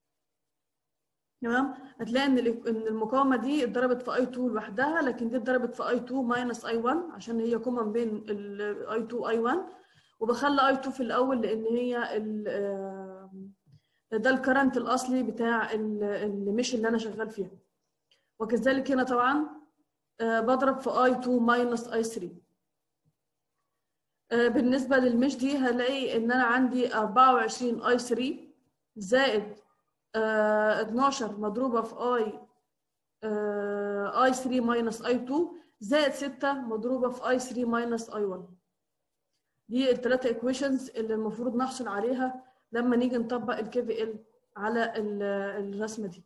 Speaker 1: تمام هتلاقي ان ال- ان المقاومه دي اتضربت في اي 2 لوحدها لكن دي اتضربت في اي 2 ماينس اي 1 عشان هي كومن بين الاي 2 اي 1 وبخلي اي 2 في الاول لان هي ال- آه، ده الكرنت الاصلي بتاع ال- المش اللي انا شغال فيها وكذلك هنا طبعا آه، بضرب في اي 2 ماينس اي 3 آه، بالنسبه للمش دي هلاقي ان انا عندي 24 اي 3 زائد آه، 12 مضروبه في اي اي 3 ماينس اي 2 زائد 6 مضروبه في اي 3 ماينس اي 1 دي الثلاثه ايكويشنز اللي المفروض نحصل عليها لما نيجي نطبق الكي في ال على ال- الرسمه دي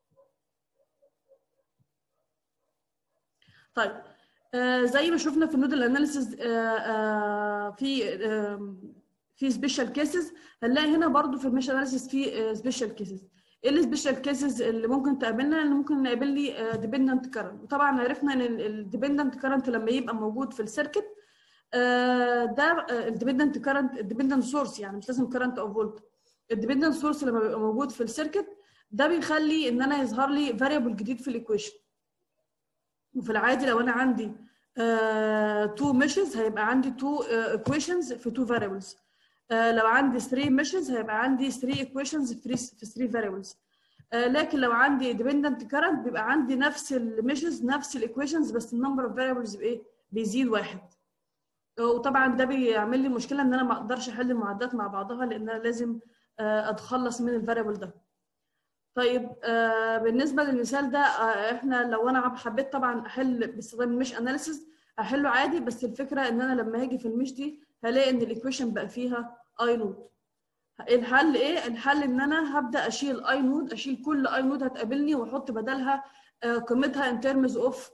Speaker 1: طيب آه زي ما شفنا في النودل اناليسيز آه آه في آه في سبيشال كيسز هنلاقي هنا برضو في الميش اناليسيز في سبيشال كيسز ايه السبيشال كيسز اللي ممكن تقابلنا اللي ممكن نقابل لي ديبندنت كارنت وطبعا عرفنا ان الديبندنت كارنت لما يبقى موجود في السيركت آه ده الديبندنت كارنت الديبندنت سورس يعني مش لازم كارنت او فولت الديبندنت سورس لما بيبقى موجود في السيركت ده بيخلي ان انا يظهر لي فاريبل جديد في الايكويشن وفي العادي لو انا عندي تو ميشز هيبقى عندي تو ايكويشنز في تو فاريبلز لو عندي 3 ميشز هيبقى عندي 3 ايكويشنز في 3 فاريبلز لكن لو عندي ديبندنت كارنت بيبقى عندي نفس الميشز نفس الايكويشنز بس النمبر اوف فاريبلز بايه بيزيد واحد وطبعا ده بيعمل لي مشكله ان انا ما اقدرش احل المعادلات مع بعضها لان انا لازم آه، اتخلص من الفاريبل ده طيب آه بالنسبه للمثال ده آه احنا لو انا حبيت طبعا احل باستخدام المش اناليسيس احله عادي بس الفكره ان انا لما هاجي في المش دي هلاقي ان الايكويشن بقى فيها اي نود الحل ايه الحل ان انا هبدا اشيل اي نود اشيل كل اي نود هتقابلني واحط بدلها آه قيمتها ان ترمز اوف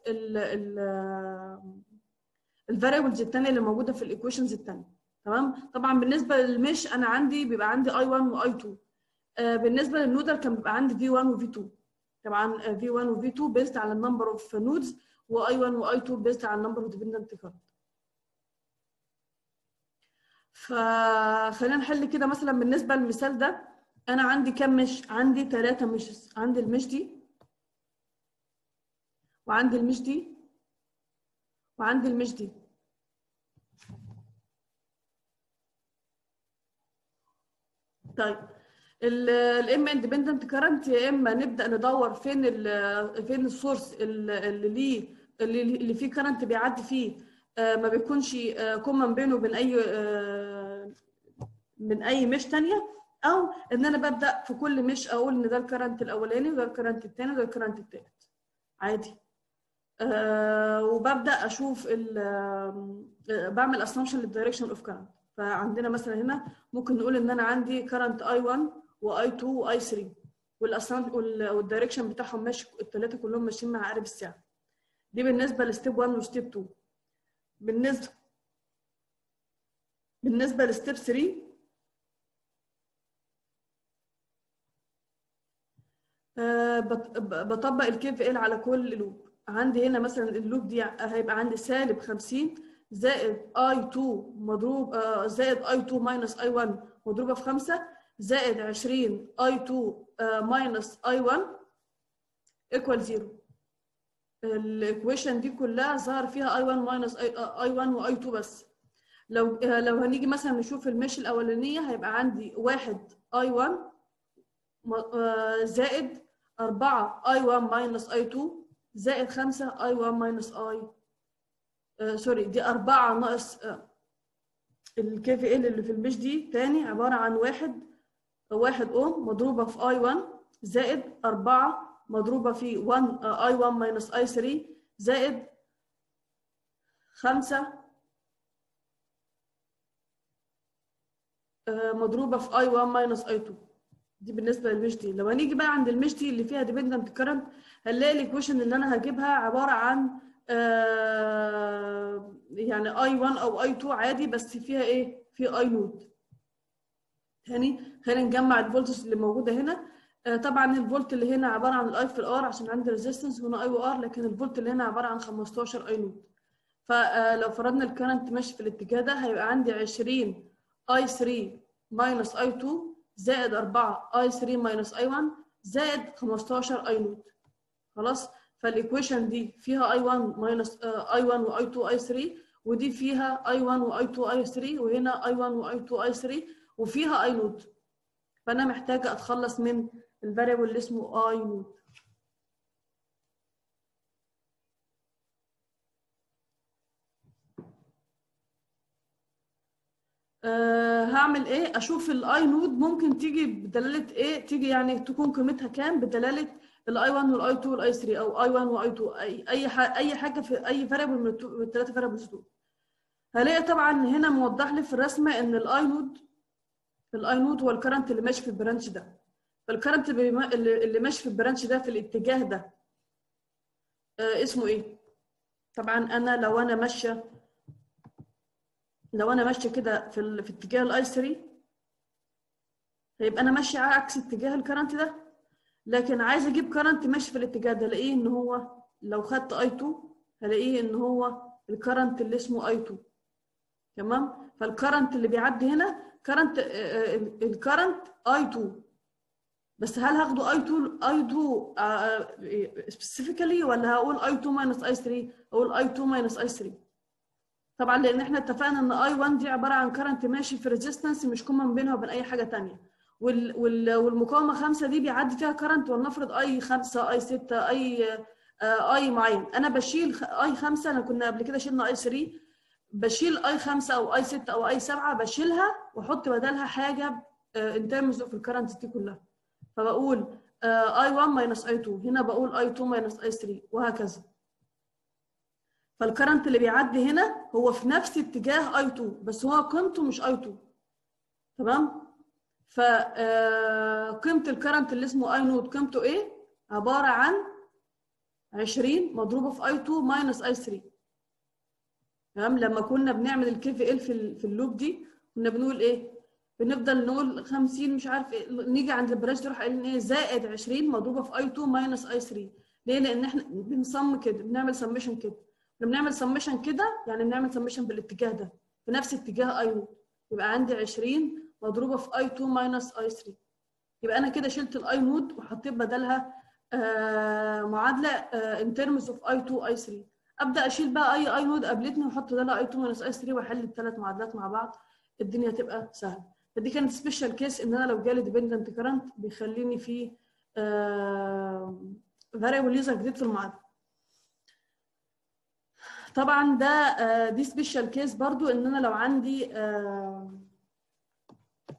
Speaker 1: الفاريبلز الثانيه اللي موجوده في الايكويشنز الثانيه تمام طبعا بالنسبه للمش انا عندي بيبقى عندي اي 1 واي 2 آه بالنسبه للنودر كان بيبقى عندي في 1 وفي 2 طبعا في 1 وفي 2 بيزد على النمبر اوف نودز واي 1 واي 2 بيزد على النمبر اوف ديبندنت كارنت فخلينا نحل كده مثلا بالنسبه للمثال ده انا عندي كام مش عندي ثلاثه مشز عندي المش دي وعندي المش دي وعندي المش دي طيب الام اندبندنت كارنت يا اما نبدا ندور فين ال فين السورس اللي ليه اللي اللي فيه كارنت بيعدي فيه ما بيكونش كومن بينه وبين اي من اي مش تانية او ان انا ببدا في كل مش اقول ان ده الكرنت الاولاني وده الكرنت الثاني وده الكرنت الثالث عادي أه وببدا اشوف بعمل اسامبشن للدايركشن اوف كرنت فعندنا مثلا هنا ممكن نقول ان انا عندي كرنت اي 1 واي 2 واي 3 والاسامب والدايركشن بتاعهم ماشي الثلاثه كلهم ماشيين مع عقارب الساعه دي بالنسبه لستيب 1 وستيب 2 بالنسبه بالنسبه لستيب 3 أه بطبق الكي في ال على كل لوب عندي هنا مثلا اللوب دي هيبقى عندي سالب 50 زائد اي 2 مضروب آه زائد اي 2 ماينس اي 1 مضروبه في 5 زائد 20 اي 2 ماينس اي 1 ايكوال 0 الايكويشن دي كلها ظهر فيها اي 1 ماينس اي 1 واي 2 بس لو آه لو هنيجي مثلا نشوف المش الاولانيه هيبقى عندي 1 اي 1 آه زائد 4 اي 1 ماينس اي 2 زائد 5 اي 1 ماينس اي آه سوري دي 4 ناقص آه الكي في ال اللي في المش دي تاني عباره عن واحد واحد اوم مضروبه في اي 1 زائد 4 مضروبه في 1 اي 1 ماينس اي 3 زائد 5 آه مضروبه في اي 1 ماينس اي 2 دي بالنسبه للمش دي لو هنيجي بقى عند المش دي اللي فيها ديبندنت كرنت هنلاقي الايكويشن اللي انا هجيبها عباره عن آه يعني اي 1 او اي 2 عادي بس فيها ايه في اي نود تاني خلينا نجمع الفولتج اللي موجوده هنا آه طبعا الفولت اللي هنا عباره عن الاي في الار عشان عندي ريزيستنس هنا اي وار لكن الفولت اللي هنا عباره عن 15 اي نود فلو فرضنا الكرنت ماشي في الاتجاه ده هيبقى عندي 20 اي 3 ماينس اي 2 زائد 4 اي 3 ماينس اي 1 زائد 15 اي نود خلاص فالايكويشن دي فيها اي 1 ماينس اي 1 واي 2 اي 3 ودي فيها اي 1 واي 2 اي 3 وهنا اي 1 واي 2 اي 3 وفيها اي نود فانا محتاجه اتخلص من الفاريبل اللي اسمه اي نود أه هعمل ايه اشوف الاي نود ممكن تيجي بدلاله ايه تيجي يعني تكون قيمتها كام بدلاله الاي 1 والاي 2 والاي 3 او اي 1 واي 2 اي اي حاجه اي حاجه في اي فاريبل من الثلاثه فاريبلز دول هلاقي طبعا هنا موضح لي في الرسمه ان الاي نود الاي نود هو الكرنت اللي ماشي في البرانش ده فالكرنت اللي ماشي في البرانش ده في الاتجاه ده آه اسمه ايه طبعا انا لو انا ماشيه لو انا ماشيه كده في في اتجاه الاي 3 هيبقى انا ماشيه عكس اتجاه الكرنت ده لكن عايزه اجيب كرنت ماشي في الاتجاه ده الاقيه ان هو لو خدت اي 2 هلاقيه ان هو الكرنت اللي اسمه اي 2 تمام فالكرنت اللي بيعدي هنا كرنت الكرنت اي 2 بس هل هاخده اي 2 اي 2 سبيسيفيكالي ولا هقول اي 2 ماينس اي 3 اقول اي 2 ماينس اي 3 طبعا لان احنا اتفقنا ان اي 1 دي عباره عن كرنت ماشي في ريزيستنس مش كومن بينها وبين اي حاجه ثانيه وال وال والمقاومه 5 دي بيعدي فيها كرنت ولنفرض اي 5 اي 6 اي اي معين انا بشيل اي 5 انا كنا قبل كده شلنا اي 3 بشيل اي 5 او اي 6 او اي 7 بشيلها واحط بدلها حاجه ان ترمز اوف الكرنت دي كلها فبقول اي 1 ماينس اي 2 هنا بقول اي 2 ماينس اي 3 وهكذا فالكرنت اللي بيعدي هنا هو في نفس اتجاه اي 2 بس هو قيمته مش اي 2 تمام فقيمه الكرنت اللي اسمه اي نود قيمته ايه عباره عن 20 مضروبه في اي 2 ماينس اي 3 تمام لما كنا بنعمل الكي في ال في في اللوب دي كنا بنقول ايه بنفضل نقول 50 مش عارف إيه نيجي عند البراش نروح قايلين ايه زائد 20 مضروبه في اي 2 ماينس اي 3 ليه لان احنا بنصم كده بنعمل سميشن كده لما بنعمل سميشن كده يعني بنعمل سميشن بالاتجاه ده في نفس اتجاه اي نود يبقى عندي 20 مضروبه في اي 2 ماينس اي 3 يبقى انا كده شلت الاي نود وحطيت بدلها آه معادله ان ترمز اوف اي 2 اي 3 ابدا اشيل بقى اي اي نود قابلتني واحط بدلها اي 2 ماينس اي 3 واحل الثلاث معادلات مع بعض الدنيا تبقى سهله فدي كانت سبيشال كيس ان انا لو جالي ديبندنت كرنت بيخليني في فاريبل يوزر جديد في المعادله طبعا ده دي سبيشال كيس برضو ان انا لو عندي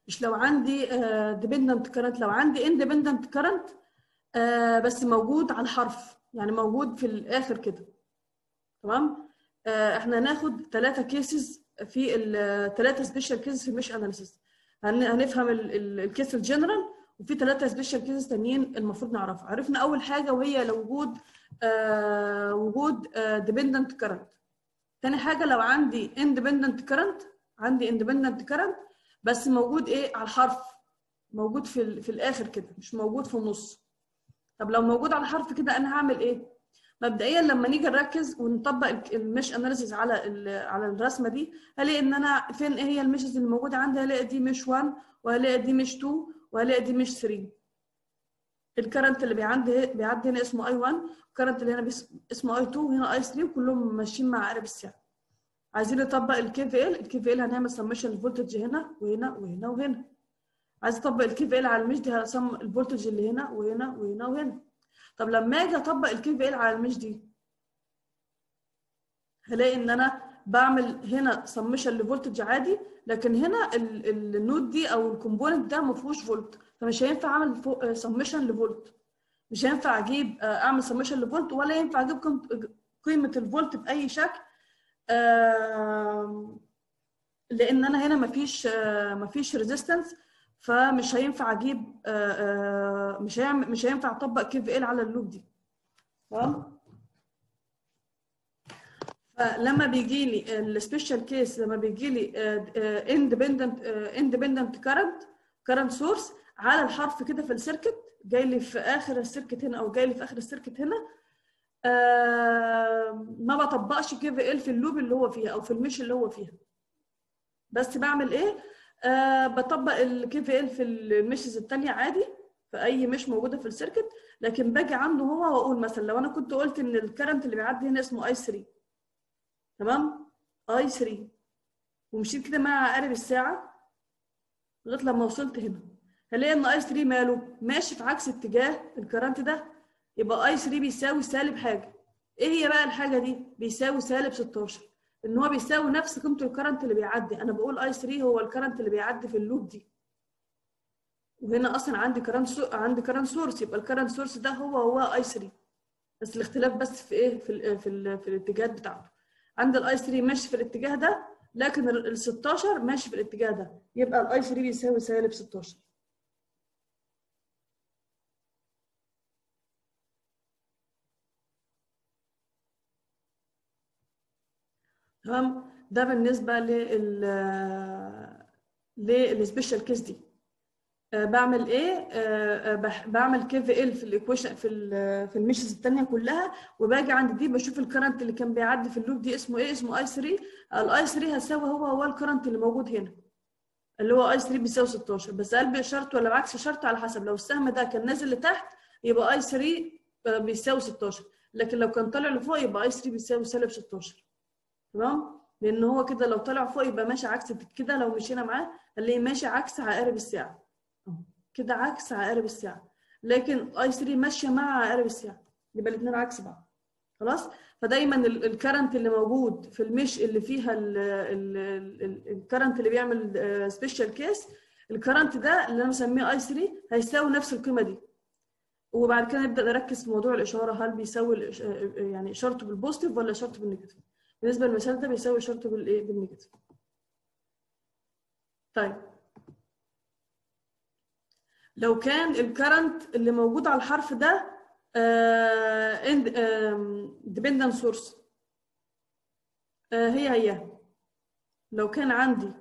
Speaker 1: مش لو عندي ديبندنت كرنت لو عندي اندبندنت كرنت بس موجود على الحرف يعني موجود في الاخر كده تمام آه، احنا هناخد ثلاثه كيسز في الثلاثه سبيشال كيسز في المش اناليسيس هنفهم ال- ال- الكيس الجنرال وفي ثلاثه سبيشال كيسز تانيين المفروض نعرفها عرفنا اول حاجه وهي لو وجود آه وجود ديبندنت كرنت تاني حاجه لو عندي اندبندنت كرنت عندي اندبندنت كرنت بس موجود ايه على الحرف موجود في ال- في الاخر كده مش موجود في النص طب لو موجود على الحرف كده انا هعمل ايه مبدئيا لما نيجي نركز ونطبق المش اناليسيس على ال- على الرسمه دي هلاقي ان انا فين ايه هي المشز اللي موجوده عندي هلاقي دي مش 1 وهلاقي دي مش 2 وهلاقي دي مش 3 الكرنت اللي بيعدي بيعدي هنا اسمه اي 1 الكرنت اللي هنا بيس- اسمه اي 2 وهنا اي 3 وكلهم ماشيين مع عقارب الساعه عايزين نطبق الكي في ال الكي في ال هنعمل سمشن الفولتج هنا وهنا وهنا وهنا عايز اطبق الكي في ال على المش دي هسم الفولتج اللي هنا وهنا وهنا وهنا طب لما اجي اطبق الكي في ال على المش دي هلاقي ان انا بعمل هنا سمشن لفولتج عادي لكن هنا ال- ال- النود دي او الكومبوننت ده ما فيهوش فولت فمش هينفع اعمل سمشن لفولت مش هينفع اجيب آه، اعمل سمشن لفولت ولا ينفع اجيب قيمة- قيمه الفولت باي شكل آم، لان انا هنا مفيش آه، مفيش ريزيستنس فمش هينفع اجيب آه، آه، مش هيعمل مش هينفع اطبق كي في ال على اللوب دي تمام فلما بيجي لي السبيشال كيس لما بيجي لي اندبندنت اندبندنت كارنت كارنت سورس على الحرف كده في السيركت جاي لي في اخر السيركت هنا او جاي لي في اخر السيركت هنا آه، ما بطبقش كي في ال في اللوب اللي هو فيها او في المش اللي هو فيها بس بعمل ايه آه بطبق الكي في ال في المشز التانية عادي في اي مش موجوده في السيركت لكن باجي عنده هو واقول مثلا لو انا كنت قلت ان الكرنت اللي بيعدي هنا اسمه اي 3 تمام اي 3 ومشيت كده مع عقارب الساعه لغايه لما وصلت هنا هلاقي ان اي 3 ماله ماشي في عكس اتجاه الكرنت ده يبقى اي 3 بيساوي سالب حاجه ايه هي بقى الحاجه دي بيساوي سالب 16 ان هو بيساوي نفس قيمه الكرنت اللي بيعدي انا بقول اي 3 هو الكرنت اللي بيعدي في اللوب دي وهنا اصلا عندي كرنت سو... عندي كرنت سورس يبقى الكرنت سورس ده هو هو اي 3 بس الاختلاف بس في ايه في ال في, ال في الاتجاهات بتاعته عند الاي 3 ماشي في الاتجاه ده لكن ال 16 ماشي في الاتجاه ده يبقى الاي 3 بيساوي سالب 16 تمام ده بالنسبه لل للسبيشال كيس دي آه، بعمل ايه آه، آه، بح- بعمل كي في ال في الايكويشن في ال في الميشز الثانيه كلها وباجي عند دي بشوف الكرنت اللي كان بيعدي في اللوب دي اسمه ايه اسمه اي 3 الاي 3 هيساوي هو هو الكرنت اللي موجود هنا اللي هو اي 3 بيساوي 16 بس قلب اشارته ولا بعكس اشارته على حسب لو السهم ده كان نازل لتحت يبقى اي 3 بيساوي 16 لكن لو كان طالع لفوق يبقى اي 3 بيساوي سالب 16 تمام لان هو كده لو طلع فوق يبقى ماشي عكس كده لو مشينا معاه هنلاقيه ماشي عكس عقارب الساعه أهو. كده عكس عقارب الساعه لكن اي 3 ماشيه مع عقارب الساعه يبقى الاثنين عكس بعض خلاص فدايما الكرنت اللي موجود في المش اللي فيها الكرنت اللي بيعمل سبيشال كيس الكرنت ده اللي انا مسميه اي 3 هيساوي نفس القيمه دي وبعد كده نبدا نركز في موضوع الاشاره هل بيساوي الإش- يعني اشارته بالبوزيتيف ولا اشارته بالنيجاتيف بالنسبه للمثال ده بيساوي اشارته بالايه بالنيجاتيف طيب لو كان الكرنت اللي موجود على الحرف ده ديبندنت سورس هي هي لو كان عندي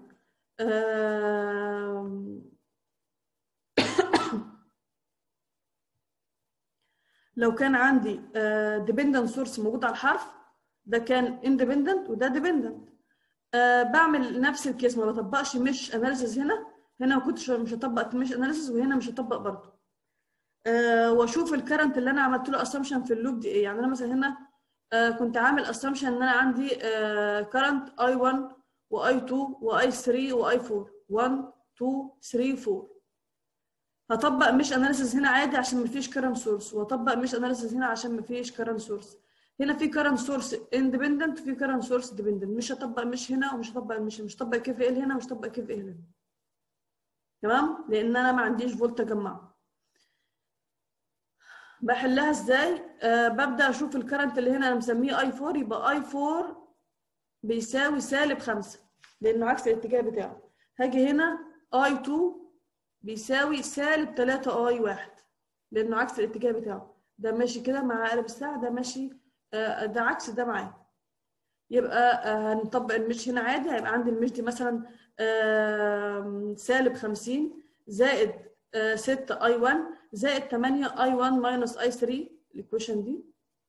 Speaker 1: آم، لو كان عندي ديبندنت سورس موجود على الحرف ده كان اندبندنت وده ديبندنت بعمل نفس الكيس ما بطبقش مش اناليسيس هنا هنا ما كنتش مش هطبق مش اناليسيس وهنا مش هطبق برضه آه واشوف الكرنت اللي انا عملت له اسامبشن في اللوب دي ايه يعني انا مثلا هنا آه كنت عامل اسامبشن ان انا عندي كرنت اي 1 واي 2 واي 3 واي 4 1 2 3 4 هطبق مش اناليسيس هنا عادي عشان مفيش كرنت سورس واطبق مش اناليسيس هنا عشان مفيش كرنت سورس هنا في كرنت سورس اندبندنت وفي كرنت سورس ديبندنت مش هطبق مش هنا ومش هطبق مش مش هطبق كيف ال هنا ومش هطبق كيف ال هنا تمام لان انا ما عنديش فولت اجمعه بحلها ازاي آه ببدا اشوف الكرنت اللي هنا انا مسميه اي 4 يبقى اي 4 بيساوي سالب 5 لانه عكس الاتجاه بتاعه هاجي هنا اي 2 بيساوي سالب 3 اي 1 لانه عكس الاتجاه بتاعه ده ماشي كده مع قلب الساعه ده ماشي آه ده عكس ده معاه يبقى آه هنطبق المش هنا عادي هيبقى عندي المش دي مثلا آه سالب 50 زائد آه 6 اي 1 زائد 8 اي 1 ماينس اي 3 الايكويشن دي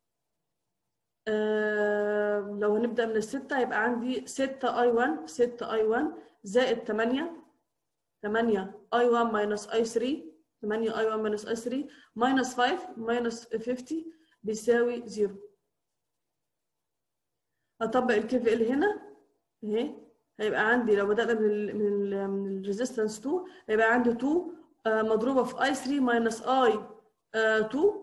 Speaker 1: آه لو هنبدا من الستة هيبقى عندي 6 اي 1 6 اي 1 زائد 8 8 اي 1 ماينس اي 3 8 اي 1 ماينس اي 3 ماينس 5 ماينس 50 بيساوي 0 اطبق الكي في ال هنا اهي هيبقى عندي لو بدأنا من ال من ال من الريزيستنس 2 هيبقى عندي 2 آه مضروبة في اي 3 ماينس اي 2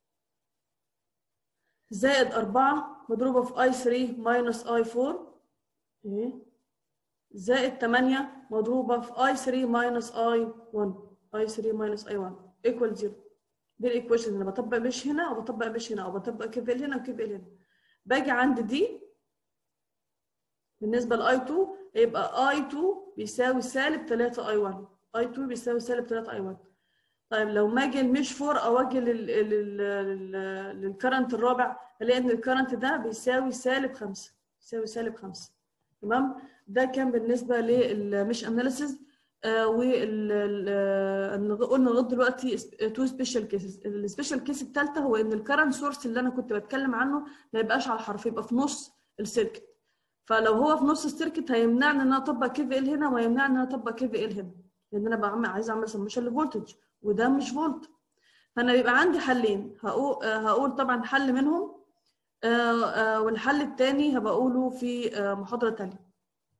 Speaker 1: زائد 4 مضروبة في اي 3 ماينس اي 4 اهي زائد 8 مضروبة في اي 3 ماينس اي 1 اي 3 ماينس اي 1 ايكوال 0 دي الايكويشن اللي بطبق مش هنا او بطبق مش هنا او بطبق كي في ال هنا وكي في ال هنا باجي عند دي بالنسبه لاي 2 يبقى اي 2 بيساوي سالب 3 اي 1 اي 2 بيساوي سالب 3 اي 1 طيب لو ما اجي المش 4 او اجي للكرنت الرابع الاقي ان الكرنت ده بيساوي سالب 5 بيساوي سالب 5 تمام ده كان بالنسبه للمش اناليسيز آه وال قلنا لغايه دلوقتي تو سبيشال كيسز السبيشال كيس الثالثه هو ان الكرنت سورس اللي انا كنت بتكلم عنه ما يبقاش على الحرف يبقى في نص السيركت فلو هو في نص السيركت هيمنعني ان انا اطبق كي في ال هنا ويمنعني ان انا اطبق كي في ال هنا لان انا بعمل عايزه اعمل سمشن لفولتج وده مش فولت فانا بيبقى عندي حلين هقول هقول طبعا حل منهم والحل الثاني هبقى اقوله في محاضره ثانيه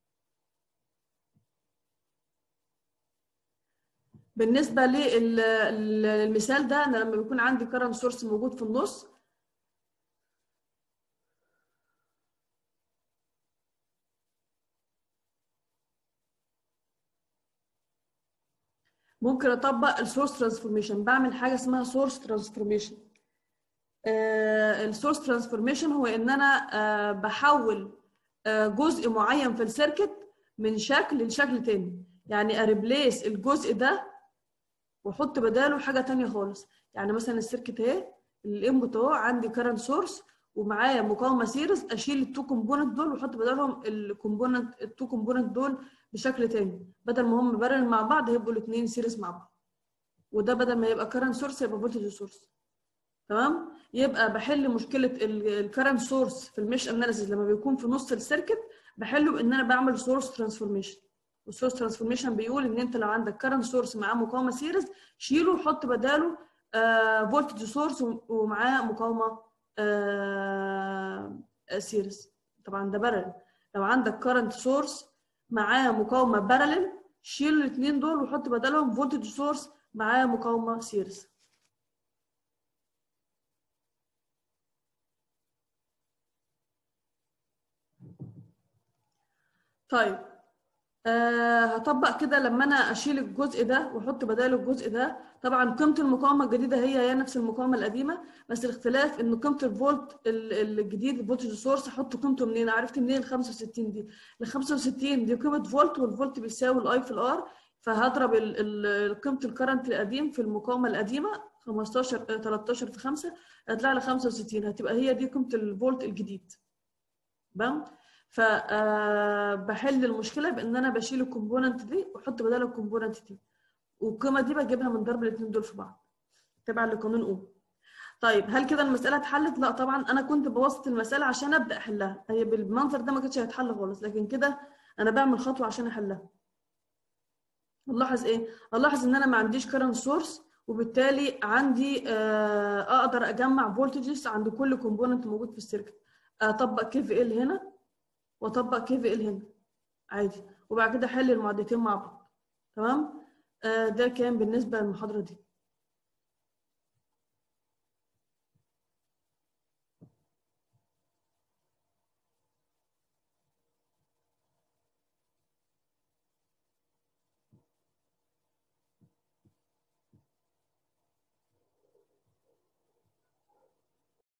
Speaker 1: بالنسبه للمثال ده انا لما بيكون عندي كرنت سورس موجود في النص ممكن اطبق السورس ترانسفورميشن بعمل حاجه اسمها سورس ترانسفورميشن السورس ترانسفورميشن هو ان انا آه بحول آه جزء معين في السيركت من شكل لشكل تاني يعني اريبليس الجزء ده واحط بداله حاجه تانية خالص يعني مثلا السيركت اهي الانبوت اهو عندي كارنت سورس ومعايا مقاومه سيريز اشيل التو كومبوننت دول واحط بدلهم الكومبوننت التو كومبوننت دول بشكل تاني بدل ما هم بارل مع بعض هيبقوا الاثنين سيريز مع بعض وده بدل ما يبقى كارنت سورس يبقى فولتج سورس تمام يبقى بحل مشكله الكارنت سورس في المش اناليسيس لما بيكون في نص السيركت بحله بان انا بعمل سورس ترانسفورميشن والسورس ترانسفورميشن بيقول ان انت لو عندك كارنت سورس معاه مقاومه سيريز شيله وحط بداله فولتج سورس ومعاه مقاومه سيريز طبعا ده بارل لو عندك كارنت سورس معاه مقاومه بارلل شيل الاثنين دول وحط بدلهم فولتج سورس معاه مقاومه سيريز طيب أه هطبق كده لما انا اشيل الجزء ده واحط بداله الجزء ده طبعا قيمه المقاومه الجديده هي هي نفس المقاومه القديمه بس الاختلاف ان قيمه الفولت الجديد الفولتج سورس احط قيمته منين عرفت منين ال 65 دي ال 65 دي قيمه فولت والفولت بيساوي الاي في الار فهضرب قيمه الكرنت القديم في المقاومه القديمه 15 13 في 5 هتطلع لي 65 هتبقى هي دي قيمه الفولت الجديد تمام فبحل المشكله بان انا بشيل الكومبوننت دي واحط بدالها الكومبوننت دي والقيمه دي بجيبها من ضرب الاثنين دول في بعض تبعا لقانون اوم طيب هل كده المساله اتحلت لا طبعا انا كنت بوسط المساله عشان ابدا احلها هي بالمنظر ده ما كانتش هتحل خالص لكن كده انا بعمل خطوه عشان احلها نلاحظ ايه نلاحظ ان انا ما عنديش كرنت سورس وبالتالي عندي آه اقدر اجمع فولتجز عند كل كومبوننت موجود في السيركت اطبق كي في ال هنا واطبق كي في ال هنا عادي وبعد كده احل المعادلتين مع بعض تمام آه ده كان بالنسبه للمحاضره دي